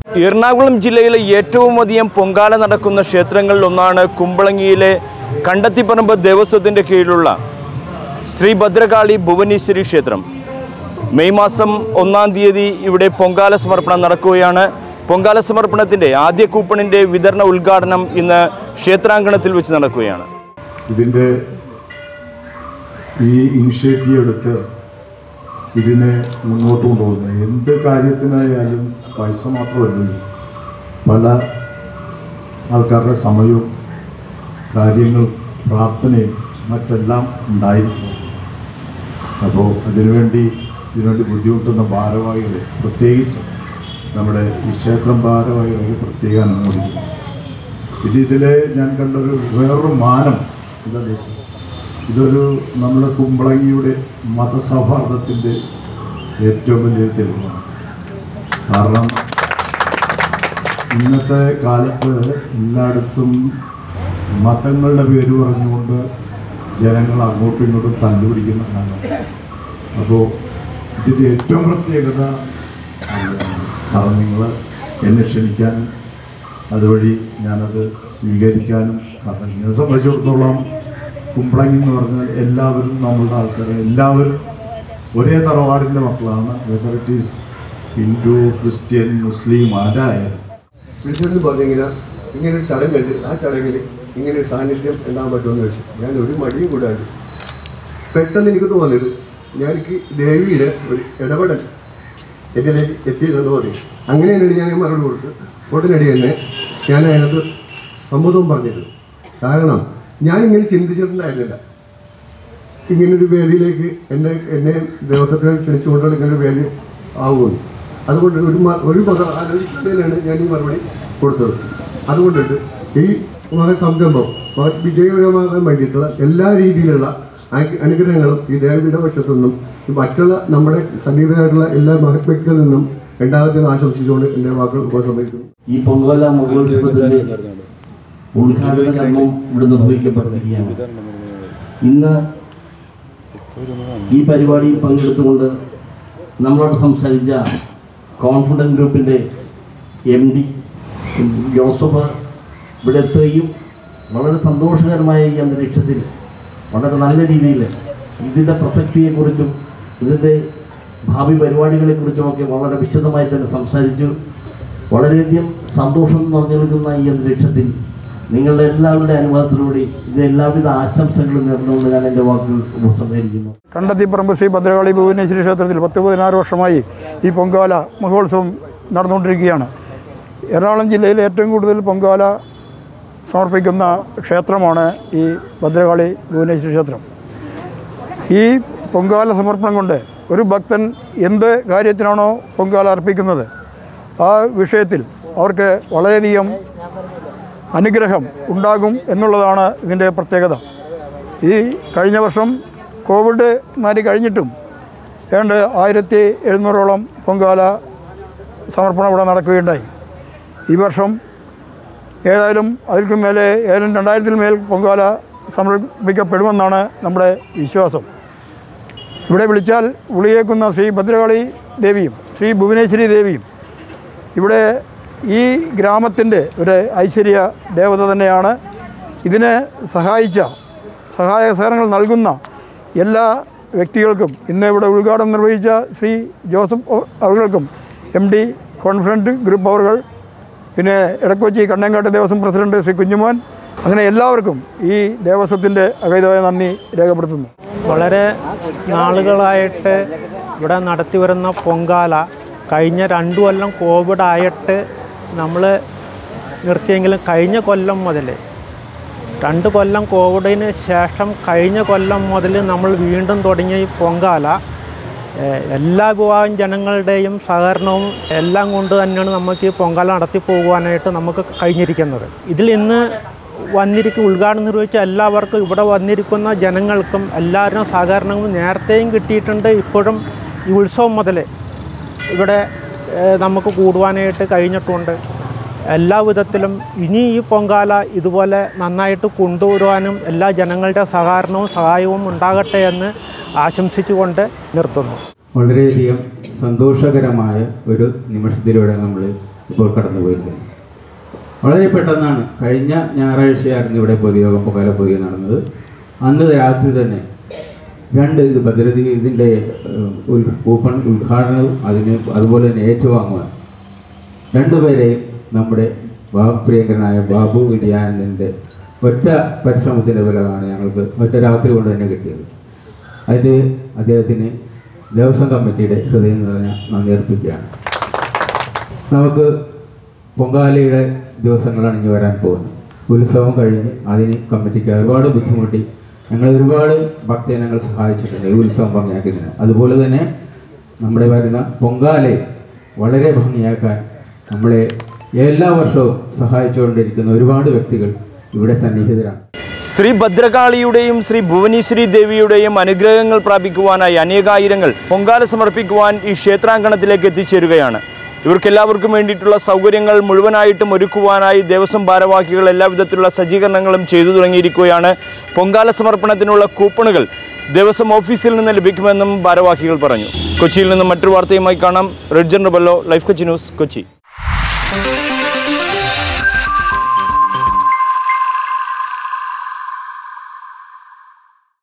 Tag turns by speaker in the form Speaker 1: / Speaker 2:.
Speaker 1: എറണാകുളം ജില്ലയിലെ ഏറ്റവും അധികം പൊങ്കാല നടക്കുന്ന ക്ഷേത്രങ്ങളിൽ ഒന്നാണ് കുമ്പളങ്ങിയിലെ കണ്ടത്തിപ്പറമ്പ് ദേവസ്വത്തിൻ്റെ കീഴിലുള്ള ശ്രീ ഭദ്രകാളി ഭുവനേശ്വരി ക്ഷേത്രം മെയ് മാസം ഒന്നാം തീയതി ഇവിടെ പൊങ്കാല സമർപ്പണം നടക്കുകയാണ് പൊങ്കാല സമർപ്പണത്തിൻ്റെ ആദ്യ കൂപ്പണിൻ്റെ വിതരണ ഉദ്ഘാടനം ഇന്ന് ക്ഷേത്രാങ്കണത്തിൽ വെച്ച് നടക്കുകയാണ്
Speaker 2: ഇതിൻ്റെ ഈ ഇനിഷ്യേറ്റീവ് എടുത്ത് ഇതിനെ മുന്നോട്ട് കൊണ്ടുപോകുന്നത് എന്ത് കാര്യത്തിനായാലും പൈസ മാത്രമല്ല പല ആൾക്കാരുടെ സമയവും കാര്യങ്ങളും പ്രാർത്ഥനയും മറ്റെല്ലാം ഉണ്ടായിരിക്കും അപ്പോൾ അതിനുവേണ്ടി ഇതിനുവേണ്ടി ബുദ്ധിമുട്ടുന്ന ഭാരവാഹികളെ പ്രത്യേകിച്ച് നമ്മുടെ ഈ ക്ഷേത്രം ഭാരവാഹികളെ പ്രത്യേകം അനുമോദിക്കുന്നു പിന്നെ ഇതിലെ ഞാൻ കണ്ടൊരു വേറൊരു മാനം എന്താണെന്ന് വെച്ചാൽ ഇതൊരു നമ്മുടെ കുമ്പളങ്ങിയുടെ മതസൗഹാർദ്ദത്തിൻ്റെ ഏറ്റവും വലിയ തെളിവാണ് കാരണം ഇന്നത്തെ കാലത്ത് എല്ലായിടത്തും മതങ്ങളുടെ പേര് പറഞ്ഞുകൊണ്ട് ജനങ്ങൾ അങ്ങോട്ടും ഇങ്ങോട്ടും തല്ലുപിടിക്കുന്ന കാലമാണ് അപ്പോൾ ഇതിൻ്റെ ഏറ്റവും പ്രത്യേകത അതാണ്. കാരണം നിങ്ങൾ എന്നെ ക്ഷണിക്കാനും അതുവഴി ഞാനത് സ്വീകരിക്കാനും കാരണം എന്നെ സംബന്ധിച്ചിടത്തോളം കുമ്പളങ്ങി എന്ന് പറഞ്ഞാൽ എല്ലാവരും നമ്മളുടെ ആൾക്കാർ എല്ലാവരും ഒരേ തറവാടിൻ്റെ മക്കളാണ് whether it is Hindu Christian Muslim ആരായാലും
Speaker 3: വിളിച്ചിട്ട് പറഞ്ഞിങ്ങനെ ഇങ്ങനെ ഒരു ചടങ്ങുണ്ട് ആ ചടങ്ങിൽ ഇങ്ങനെ ഒരു സാന്നിധ്യം ഉണ്ടാകാൻ പറ്റുമെന്ന് വെച്ചു ഞാൻ ഒരു മടിയും കൂടാണ്ട് പെട്ടെന്ന് എനിക്ക് തോന്നിയത് ഞാൻ എനിക്ക് ദേവിയുടെ ഒരു ഇടപെടൽ എന്നിലേക്ക് എത്തിയില്ലെന്ന് തോന്നി അങ്ങനെയാണ് ഞാൻ ഈ മറുപടി കൊടുത്ത് ഉടനടി തന്നെ ഞാൻ അതിനകത്ത് സമ്മതവും പറഞ്ഞത് കാരണം ഞാൻ ഇങ്ങനെ ചിന്തിച്ചിട്ടുണ്ടായിരുന്നില്ല ഇങ്ങനൊരു വേദിയിലേക്ക് എന്നെ എന്നെ ദേവസ്വത്തെ ക്ഷണിച്ചുകൊണ്ടുള്ള ഇങ്ങനൊരു വേദി ആവുമെന്ന് അതുകൊണ്ട് ഒരു മ- ഒരു മത ആലോചിക്കുന്നതിനാണ് ഞാൻ ഈ മറുപടി കൊടുത്തത് അതുകൊണ്ടിട്ട് ഈ മത സംരംഭം മ- വിജയകരമാകാൻ വേണ്ടിയിട്ടുള്ള എല്ലാ രീതിയിലുള്ള അനു- അനുഗ്രഹങ്ങളും ഈ ദേവിയുടെ പക്ഷത്തു നിന്നും ഈ മറ്റുള്ള നമ്മുടെ സന്നിഹിതരായിട്ടുള്ള എല്ലാ മഹത്വക്കളിൽ നിന്നും ഉണ്ടാകട്ടെന്ന് ആശംസിച്ചുകൊണ്ട് എൻ്റെ വാക്കുകൾ ഉപസംഹരിക്കുന്നു
Speaker 4: ഈ പൊങ്കാല മഹോത്സവത്തിന്റെ ഉദ്ഘാടന കർമ്മം ഇവിടെ നിർവഹിക്കപ്പെട്ടിരിക്കുകയാണ് ഇന്ന് ഈ പരിപാടിയിൽ പങ്കെടുത്തുകൊണ്ട് നമ്മളോട് സംസാരിച്ച കോൺഫിഡൻസ് ഗ്രൂപ്പിൻ്റെ എം ഡി ജോസഫ് ഇവിടെ എത്തുകയും വളരെ സന്തോഷകരമായ ഈ അന്തരീക്ഷത്തിൽ വളരെ നല്ല രീതിയിൽ ഇതിൻ്റെ പ്രസക്തിയെക്കുറിച്ചും ഇതിൻ്റെ ഭാവി പരിപാടികളെക്കുറിച്ചുമൊക്കെ വളരെ വിശദമായി തന്നെ സംസാരിച്ചു വളരെയധികം സന്തോഷം നിറഞ്ഞു നിൽക്കുന്ന ഈ അന്തരീക്ഷത്തിൽ നിങ്ങളുടെ എല്ലാവരുടെ അനുഭവത്തിലൂടെ ഇത് എല്ലാവിധ ആശംസകളും നേർന്നുകൊണ്ട് ഞാൻ എൻ്റെ വാക്കുകൾ ഉപസംഹരിക്കുന്നു
Speaker 5: കണ്ടത്തിപ്പറമ്പ് ശ്രീ ഭദ്രകാളി ഭുവനേശ്വരി ക്ഷേത്രത്തിൽ പത്ത് പതിനാറ് വർഷമായി ഈ പൊങ്കാല മഹോത്സവം നടന്നുകൊണ്ടിരിക്കുകയാണ് എറണാകുളം ജില്ലയിൽ ഏറ്റവും കൂടുതൽ പൊങ്കാല സമർപ്പിക്കുന്ന ക്ഷേത്രമാണ് ഈ ഭദ്രകാളി ഭുവനേശ്വരി ക്ഷേത്രം ഈ പൊങ്കാല സമർപ്പണം കൊണ്ട് ഒരു ഭക്തൻ എന്ത് കാര്യത്തിനാണോ പൊങ്കാല അർപ്പിക്കുന്നത് ആ വിഷയത്തിൽ അവർക്ക് വളരെയധികം അനുഗ്രഹം ഉണ്ടാകും എന്നുള്ളതാണ് ഇതിൻ്റെ പ്രത്യേകത ഈ കഴിഞ്ഞ വർഷം കോവിഡ് മാറി കഴിഞ്ഞിട്ടും ഏതാണ്ട് ആയിരത്തി എഴുന്നൂറോളം പൊങ്കാല സമർപ്പണം ഇവിടെ നടക്കുകയുണ്ടായി ഈ വർഷം ഏതായാലും അതിൽക്ക് മേലെ ഏതായാലും രണ്ടായിരത്തിൽ മേൽ പൊങ്കാല സമർപ്പിക്കപ്പെടുമെന്നാണ് നമ്മുടെ വിശ്വാസം ഇവിടെ വിളിച്ചാൽ വിളിയേക്കുന്ന ശ്രീ ഭദ്രകാളി ദേവിയും ശ്രീ ഭുവനേശ്വരി ദേവിയും ഇവിടെ ഈ ഗ്രാമത്തിൻ്റെ ഒരു ഐശ്വര്യ ദേവത തന്നെയാണ് ഇതിനെ സഹായിച്ച സഹായ സഹകരണങ്ങൾ നൽകുന്ന എല്ലാ വ്യക്തികൾക്കും ഇന്ന് ഇവിടെ ഉദ്ഘാടനം നിർവഹിച്ച ശ്രീ ജോസഫ് അവർക്കും എം ഡി കോൺഫിഡൻറ്റ് ഗ്രൂപ്പ് അവർകൾ പിന്നെ ഇടക്കൊച്ചി കണ്ണങ്കാട്ട് ദേവസ്വം പ്രസിഡന്റ് ശ്രീ കുഞ്ഞുമോൻ അങ്ങനെ എല്ലാവർക്കും ഈ ദേവസ്വത്തിൻ്റെ അകൈതമായ നന്ദി രേഖപ്പെടുത്തുന്നു
Speaker 6: വളരെ നാളുകളായിട്ട് ഇവിടെ നടത്തി വരുന്ന പൊങ്കാല കഴിഞ്ഞ രണ്ടു കൊല്ലം കോവിഡ് ആയിട്ട് നമ്മൾ നിർത്തിയെങ്കിലും കഴിഞ്ഞ കൊല്ലം മുതൽ രണ്ട് കൊല്ലം കോവിഡിന് ശേഷം കഴിഞ്ഞ കൊല്ലം മുതൽ നമ്മൾ വീണ്ടും തുടങ്ങിയ ഈ പൊങ്കാല ഏഹ്, എല്ലാ വിഭാഗം ജനങ്ങളുടെയും സഹകരണവും എല്ലാം കൊണ്ട് തന്നെയാണ് നമുക്ക് ഈ പൊങ്കാല നടത്തി പോകുവാനായിട്ട് നമുക്ക് കഴിഞ്ഞിരിക്കുന്നത് ഇതിൽ ഇന്ന് വന്നിരിക്കും ഉദ്ഘാടനം നിർവഹിച്ച എല്ലാവർക്കും ഇവിടെ വന്നിരിക്കുന്ന ജനങ്ങൾക്കും എല്ലാവരും സഹകരണവും നേരത്തെയും കിട്ടിയിട്ടുണ്ട് ഇപ്പോഴും ഈ ഉത്സവം മുതൽ ഇവിടെ ഏഹ്, നമുക്ക് കൂടുവാനായിട്ട് കഴിഞ്ഞിട്ടുണ്ട് എല്ലാ വിധത്തിലും ഇനി ഈ പൊങ്കാല ഇതുപോലെ നന്നായിട്ട് കൊണ്ടുവരുവാനും എല്ലാ ജനങ്ങളുടെ സഹകരണവും സഹായവും ഉണ്ടാകട്ടെ എന്ന് ആശംസിച്ചുകൊണ്ട് നിർത്തുന്നു
Speaker 7: വളരെയധികം സന്തോഷകരമായ ഒരു നിമിഷത്തിലൂടെ നമ്മൾ ഇപ്പോൾ കടന്നുപോയിരിക്കുന്നത് വളരെ പെട്ടെന്നാണ് കഴിഞ്ഞ ഞായറാഴ്ചയായിരുന്നു ഇവിടെ പൊതുയോഗം പൊങ്കാല പൊതുയോഗം നടന്നത് അന്ന് രാത്രി തന്നെ രണ്ട് ഇത് ഭദ്രതി ഇതിൻ്റെ ഏഹ്, ഉൽ കൂപ്പൺ ഉദ്ഘാടനവും അതിന് അതുപോലെ തന്നെ ഏറ്റുവാങ്ങുവാൻ രണ്ടുപേരെയും നമ്മുടെ ബാ- പ്രിയങ്കരനായ ബാബു വിനയാനന്ദൻ്റെ ഒറ്റ പരിശ്രമത്തിൻ്റെ ഫലമാണ് ഞങ്ങൾക്ക് ഒറ്റ രാത്രി കൊണ്ട് തന്നെ കിട്ടിയത് അതിന് അദ്ദേഹത്തിന് ദേവസ്വം കമ്മിറ്റിയുടെ ഹൃദയം നിറഞ്ഞ നന്ദി അർപ്പിക്കുകയാണ് നമുക്ക് പൊങ്കാലയുടെ ദിവസങ്ങളാണ് ഇനി വരാൻ പോകുന്നത് ഉത്സവം കഴിഞ്ഞ് അതിന് കമ്മിറ്റിക്ക് ഒരുപാട് ബുദ്ധിമുട്ടി ഞങ്ങൾ ഒരുപാട് ഭക്തജനങ്ങൾ സഹായിച്ചിട്ടുണ്ട് ഈ ഉത്സവം ഭംഗിയാക്കുന്നതിന് അതുപോലെ തന്നെ നമ്മുടെ വരുന്ന പൊങ്കാലയെ വളരെ ഭംഗിയാക്കാൻ നമ്മളെ എല്ലാ വർഷവും സഹായിച്ചുകൊണ്ടിരിക്കുന്ന ഒരുപാട് വ്യക്തികൾ ഇവിടെ സന്നിഹിതരാണ്
Speaker 1: ശ്രീ ഭദ്രകാളിയുടെയും ശ്രീ ഭുവനേശ്വരി ദേവിയുടെയും അനുഗ്രഹങ്ങൾ പ്രാപിക്കുവാനായി അനേകായിരങ്ങൾ പൊങ്കാല സമർപ്പിക്കുവാൻ ഈ ക്ഷേത്രാങ്കണത്തിലേക്ക് എത്തിച്ചേരുകയാണ് ഇവർക്കെല്ലാവർക്കും വേണ്ടിയിട്ടുള്ള സൗകര്യങ്ങൾ മുഴുവനായിട്ടും ഒരുക്കുവാനായി ദേവസ്വം ഭാരവാഹികൾ എല്ലാവിധത്തിലുള്ള സജ്ജീകരണങ്ങളും ചെയ്തു തുടങ്ങിയിരിക്കുകയാണ് പൊങ്കാല സമർപ്പണത്തിനുള്ള കൂപ്പണുകൾ ദേവസ്വം ഓഫീസിൽ നിന്ന് ലഭിക്കുമെന്നും ഭാരവാഹികൾ പറഞ്ഞു കൊച്ചിയിൽ നിന്നും മറ്റൊരു വാർത്തയുമായി കാണാം റെഡ് ജനറബല്ലോ ലൈഫ് കൊച്ചി ന്യൂസ് കൊച്ചി